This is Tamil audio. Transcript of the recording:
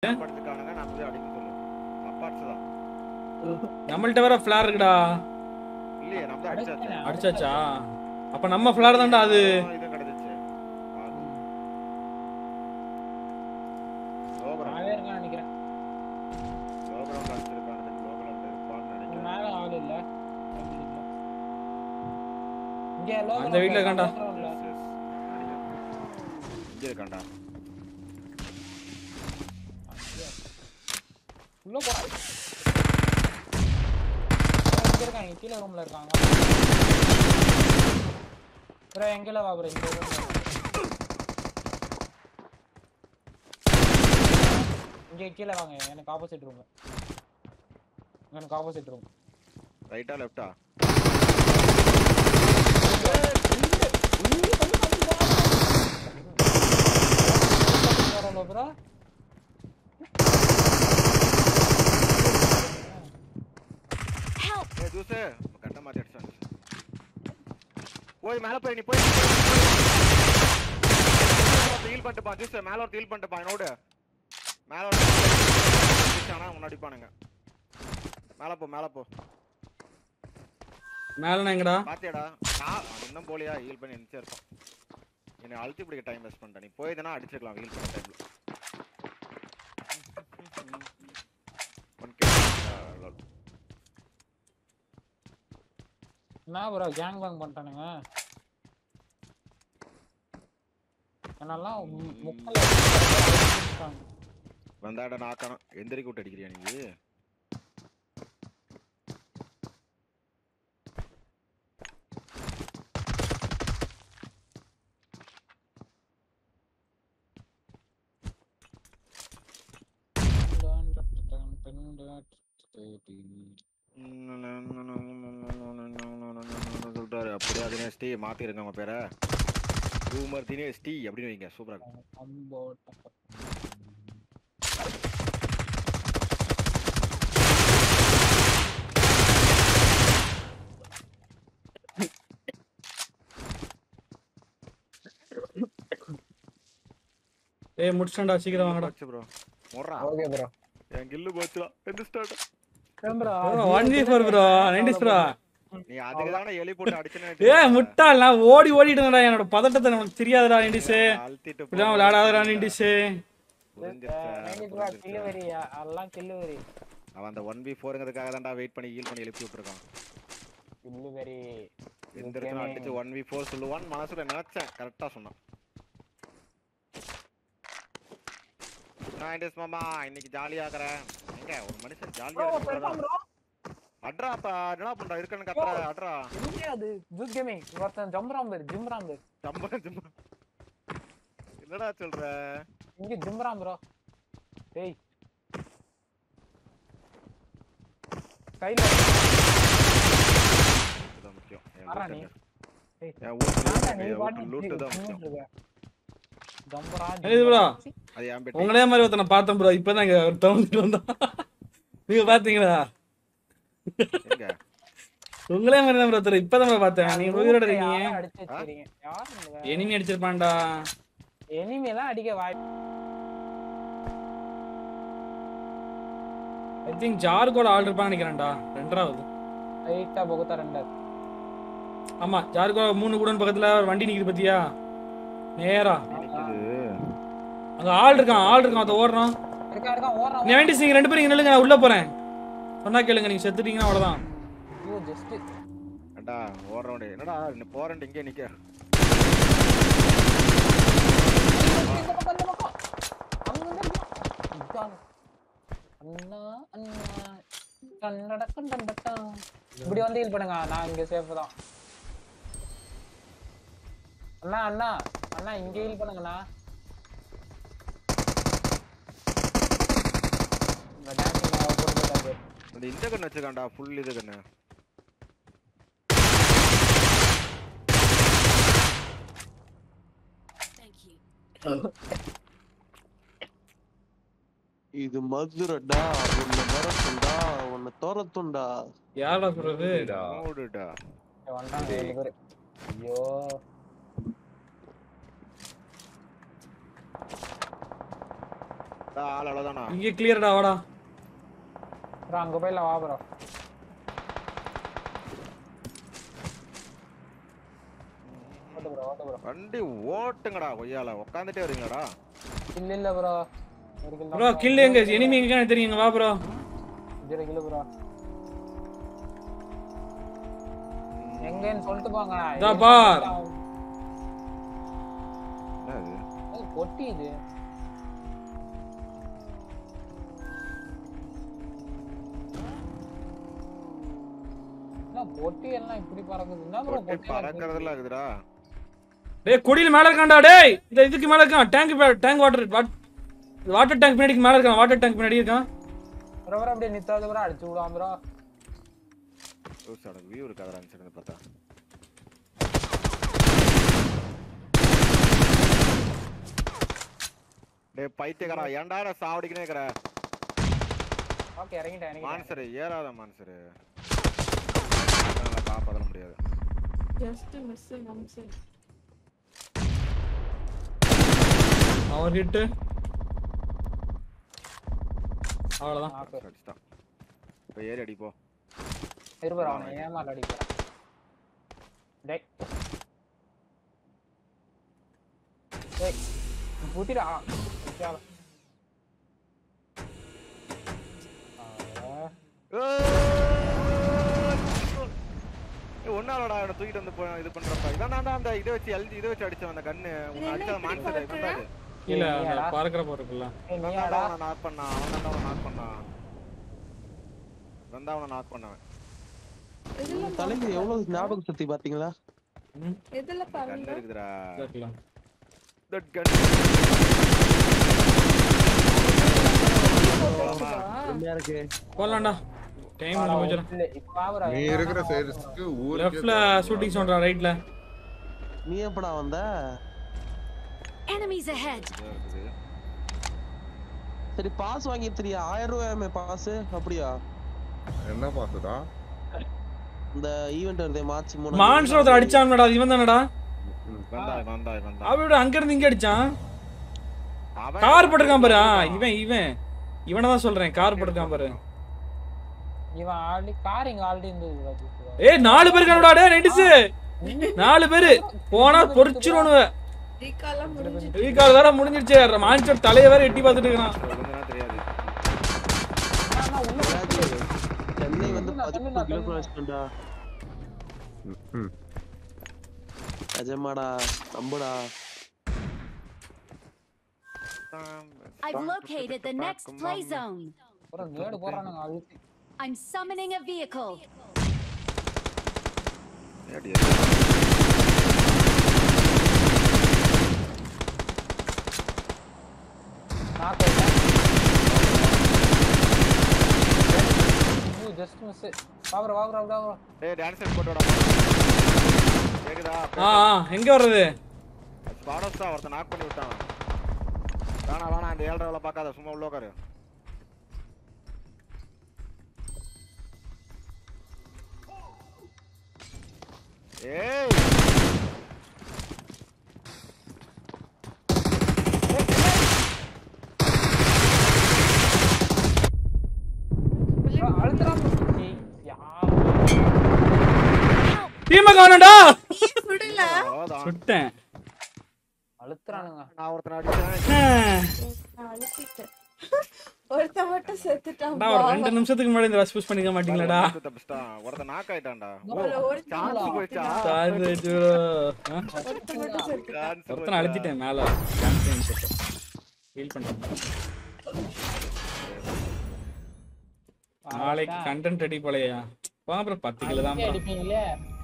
படுத்துட்டானுங்க நான் போய் அடிக்க சொல்லு அப்பாட்ஸ் தான் நம்மள்ட்ட வேற ஃபிளார் இருக்குடா இல்லையே நம்ம தான் அடிச்சாச்சு அடிச்சாச்சா அப்ப நம்ம ஃபிளார் தான்டா அது இது கிடைச்சிச்சு லோகரம் நாலே இருக்கான்னு நினைக்கிறேன் லோகரம் அடிச்சிருக்கானு லோகரம் இருப்பான்னு நினைக்கிறேன் மேல ஆள் இல்ல இங்க low அந்த ground வீட்ல இருக்கான்டா. low ground ல. Yes, yes. இங்க இருக்கான்டா உள்ள போடா இங்க இருக்காங்க கீழ ரூம்ல இருக்காங்க ப்ரோ எங்கல வா ப்ரோ இந்த ரூம்ல இங்க கீழ வாங்க எனக்கு ஆப்போசிட் ரூம் எனக்கு ஆப்போசிட் ரூம் ரைட்டா லெஃப்டா ப்ரோ ஏய் ஜூஸ் கட்ட மாத்தி அடிச்சான் போய் மேல போய் நீ போய் ஹீல் பண்ணிட்டு பா ஜூஸ் மேல ஒரு ஹீல் பண்ணிட்டு பா என்னோட மேல ஒரு ஆனா முன்னாடி பானுங்க மேல போ மேல போ மேல எங்கடா பாத்தியாடா நான் அவன் இன்னும் போலியா ஹீல் பண்ணி நினைச்சே இருப்பான் என்னை அழுத்தி பிடிக்க டைம் வேஸ்ட் பண்ணிட்டேன் நீ போய்தானா அடிச்சிருக்கலாம் ஹீல் பண்ண டைம்ல ஒன் என்ன ப்ரோ கேங் பேங் பண்ணிட்டானுங்க என்னெல்லாம் மு- முக்கல அடிச்சிட்டாங்க. வந்தாடா நாக்கானம் எந்திரிக்க விட்டு அடிக்கிறியா நீ சொல்றாரு அப்படியே தினேஷ் டி மாத்திருங்க உங்க பேரை ரூமர் தினேஷ் டி அப்படின்னு வைங்க சூப்பரா இருக்கும் அம்போ ஏய் முடிச்சிட்டா சீக்கிரம் வாங்கடா போச்சு ப்ரோ முறா ஓகே ப்ரோ என் கில்லு போச்சுடா எந்த start bro one V four bro nineties bro நீ அதுக்கு தானே எலி போட்டு அடிச்சனே ஏ முட்டாள் நான் ஓடி ஓடிட்டேன்டா என்னோட பதட்டத்தை நமக்கு தெரியாதுடா நைன்டிஸ் அழுத்திட்டு இப்படிதான் விளையாடாதடா நைன்டிஸ் கில்லுவரி எல்லாம் கில்லுவரி அவன் அந்த ஒன் பி ஃபோருங்கிறதுக்காக தான்டா வெயிட் பண்ணி ஹீல் பண்ணி எழுப்பி விட்டுருக்கான் கில்லுவரி எந்த இடத்துல அடிச்சு ஒன் வி ஃபோர் சொல்லுவான்னு மனசுல நினைச்சேன் கரெக்டா சொன்னான் நைன்டிஸ் மாமா இன்னைக்கு ஜாலியா இருக்கிறேன் எங்க ஒரு மனுஷன் ஜாலியா இருக்க அட்ரா அப்ப என்ன பண்றா இருக்கன்னு கத்துற அட்ரா அது ஜூஸ் கேமிங் ஒருத்தன் ஜம்ராம் பேர் ஜிம்ராம் பேர் ஜம்ப ஜம்ப என்னடா சொல்ற இங்க ஜிம்ராம் ப்ரோ டேய் கையில இதுதான் முக்கியம் என் வரா loot நீ. எங்க? ஏய், என் ஊர் நான்டா நீ loot, பாட்டு loot இப்படி தான் முக்கியம் நின்னுட்டு இருக்க. ஜம்பரா இது bro. அது என் பெட்டி உங்களே மாதிரி ஒருத்தனை பார்த்தேன் ப்ரோ இப்பதான் இங்க ஒரு தவந்துட்டு வந்தான் நீங்க பாத்தீங்களா எங்க உங்களே மாதிரி தான் ப்ரோ இப்பதான் bro பார்த்தேன் நீங்க உயிரோட இருக்கீங்க யாரும் அடிச்சு வச்சிருக்கீங்க யார் இந்த எனிமி அடிச்சிருப்பான்டா எனிமி எல்லாம் அடிக்க வாய்ப்பு ஐ திங்க் ஜார் கூட ஆள் இருப்பான்னு நினைக்கிறேன்டா ரெண்டாவது லைட்டா புகுத்தா ரெண்டாவது ஆமா ஜார் கூட மூணு கூட பக்கத்துல ஒரு வண்டி நிக்குது பாத்தியா நேரா நிக்குது அங்க ஆள் இருக்கான் ஆள் இருக்கான் அதை ஓடுறான் இருக்கா இருக்கா ஓடுறான் நீ வேண்டி நீங்க ரெண்டு பேரும் இங்க நில்லுங்க நான் உள்ள போறேன் சொன்னா கேளுங்க நீங்க செத்துட்டீங்கன்னா அவ்வளவுதான் ஐயோ ஜஸ்ட் ஏண்டா ஓடுறவன் என்னடா நீ போறேன் இங்கே நிக்க இந்த பக்கம் இந்த பக்கம் அங்க இருந்து இதான். அண்ணா அண்ணா கண்ணட கண்டண்டா இப்படி வந்து ஹீல் பண்ணுங்க நான் இங்க சேஃப் தான் அண்ணா அண்ணா அண்ணா இங்க ஹீல் பண்ணுங்கண்ணா இந்த டான்ஸ் நான் போட்டு அந்த இந்த கண்ணு வச்சிருக்கான்டா ஃபுல் இது கண்ணு இது மதுரடா உன்னை மரத்துண்டா உன்னை தோரத்துண்டா யாரா சொல்றது மூடுடா வந்துட்டாங்க ஏழு பேரு ஐயோ ஆள் அவ்வளவுதானா இங்கே கிளியர்டா வாடா ப்ரோ அங்க போயிடலாம் வா ப்ரோ ஓட்டு ப்ரோ ஓட்டு ப்ரோ வண்டி ஓட்டுங்கடா கொய்யால உட்காந்துட்டே வரீங்களாடா இல்ல இல்ல ப்ரோ ஒரு கிலோ ப்ரோ கில் எங்க எனிமி எங்க எனக்கு தெரியுங்க வா ப்ரோ ஜீரோ கிலோ ப்ரோ எங்கன்னு சொல்லிட்டு போங்க இதா பார். என்ன இது ஏய், பொட்டி இது என்ன பொட்டி எல்லாம் இப்படி பறக்குது என்ன ப்ரோ பொட்டி பொட்டி பறக்கறதுல இருக்குதுடா டேய் கொடியில மேல இருக்கான்டா டேய் இந்த இதுக்கு மேல இருக்கான் tank tank water water tank பின்னாடி மேல இருக்கான் வாட்டர் டேங்க் பின்னாடி இருக்கான் ப்ரோ ப்ரோ அப்படியே நித்தாத ப்ரோ அடிச்சு விடாம ப்ரோ லூசாட வியூ இருக்காதடா அந்த சைடு பார்த்தா டேய் பைத்தியக்காரா ஏன்டா நான் சாவடிக்கனே இருக்கற ஓகே இறங்கிட்டேன் இறங்கிட்டேன் மான்சர் ஏறாத மான்சர் காப்பாற்ற முடியாது Just a miss, I'm saying. அவர் ஹிட் அவ்வளவுதான் ஓகே அடிச்சிட்டான் இப்போ ஏறி அடிப்போ இருபது அவனை ஏமால அடிக்கிறேன் டேய் டேய் புத்திடா சால ஒன்னாலடா அவனை தூக்கிட்டு வந்து போ- இது பண்றப்ப இதான் அந்த இதை வச்சு எழுதி இதை வச்சு அடிச்சவன் அந்த கண்ணு உன்னை அடிச்ச மான்சர் இவன் தான் அது. இல்ல நீயாடா? பறக்கிற போறதுக்குள்ள ஏய் இவன் நீயாடா தான் அவனை நாக் பண்ணான் அவன் தான் அவனை நாக் பண்ணான் இவன் தான் அவனை நாக் பண்ணவன் இதுல தலைக்கு எவ்வளவு ஞாபகம் சக்தி பாத்தீங்களா இதுல கன் பாருங்க இருக்குதுடா இருக்கலாம் தட் கன் உண்மையா இருக்கு போலாம்டா டைம் வாடா, கொஞ்சம் இல்ல, இப்ப வா bro. நீ இருக்கிற சைடுக்கு லெஃப்ட்ல ஷூட்டிங் சொல்றா ரைட்ல நீ எப்படா வந்த Enemies ahead! இருக்குது சரி பாஸ் வாங்கி தெரியா ஆயிரம் ரூபாய் பாஸ் அப்படியா என்ன பாத்துடா இந்த ஈவெண்ட் வருதே மார்ச் மூணு மான்ஸ்டர் ஒருத்தர் அடிச்சான்டா இவன் தானடா வந்தா வந்தா வந்தா அவரோட அங்க இருந்து இங்க அடிச்சான் அவன் கார் போட்டிருக்கான் பாரு ஆ, இவன் இவன் இவனை தான் சொல்றேன் கார் போட்டிருக்கான் பாரு இவன் ஆல்ரெடி கார் இங்க ஆல்ரெடி இருந்தது ராஜேஷ் bro. ஏய் நாலு பேர் இருக்கானுடா டேய் நைன்டிஸ் நாலு பேரு போனா பொறிச்சிருவனுவ ரீகாலாம் முடிஞ்சு ரீகால் வேற முடிஞ்சிருச்சு மான்ஸ்டர் தலைய வேற எட்டி பார்த்துட்டு இருக்கான் கொஞ்சம் தெரியாது ஆனா உள்ள ராஜு, சென்னை வந்து தள்ளுடா, பதிமூணு தள்ளுடா, கிலோமீட்டர் வச்சுட்டா ம். நிஜமாடா நம்புடா I've located the next play zone. bro, நேடு போறானுங்க அழுத்தி I'm summoning a vehicle. ஏடி, நாக் ஜஸ்ட் மிஸ் வாபர வாபர வாபர டேய் டான்ஸ் போட்டு விட கேக்குதா ஆ ஆ, எங்க வர்றது ஸ்பாடஸ் தான் ஒருத்தன் நாக் பண்ணி விட்டான் வேணா வேணா இந்த ஏழரை வேலை பார்க்காத சும்மா உள்ள உட்காரு ஏய் அழுத்துறான் ஏய், யா டீமை காணடா விடல அவ்வளவுதான் சுட்டேன் அழுத்துறானுங்க நான் ஒருத்தனை அடிச்சேன் நான் அழுத்திட்டேன் ஒருத்த மட்டும் செத்துட்டான் டா, ஒரு ரெண்டு நிமிஷத்துக்கு முன்னாடி இந்த ரஷ் புஷ் பண்ணிக்க மாட்டீங்களாடா ஒருத்தன் தப்பிச்சிட்டான். ஒருத்தன் knock ஆயிட்டான்டா அதுல ஒரு சான்ஸ் போயிடுச்சா சார்ஜ் ஆயிடுச்சு bro. ஆ? ஒருத்த மட்டும் செத்துட்டான் சான்ஸ் ஒருத்தனை அழுத்திட்டேன் மேல ஃபீல் பண்ணிட்டேன் நாளைக்கு கண்டென்ட் ரெடி போலையா வா அப்புறம் பத்து கிலோ தான் bro. அடிப்பீங்களே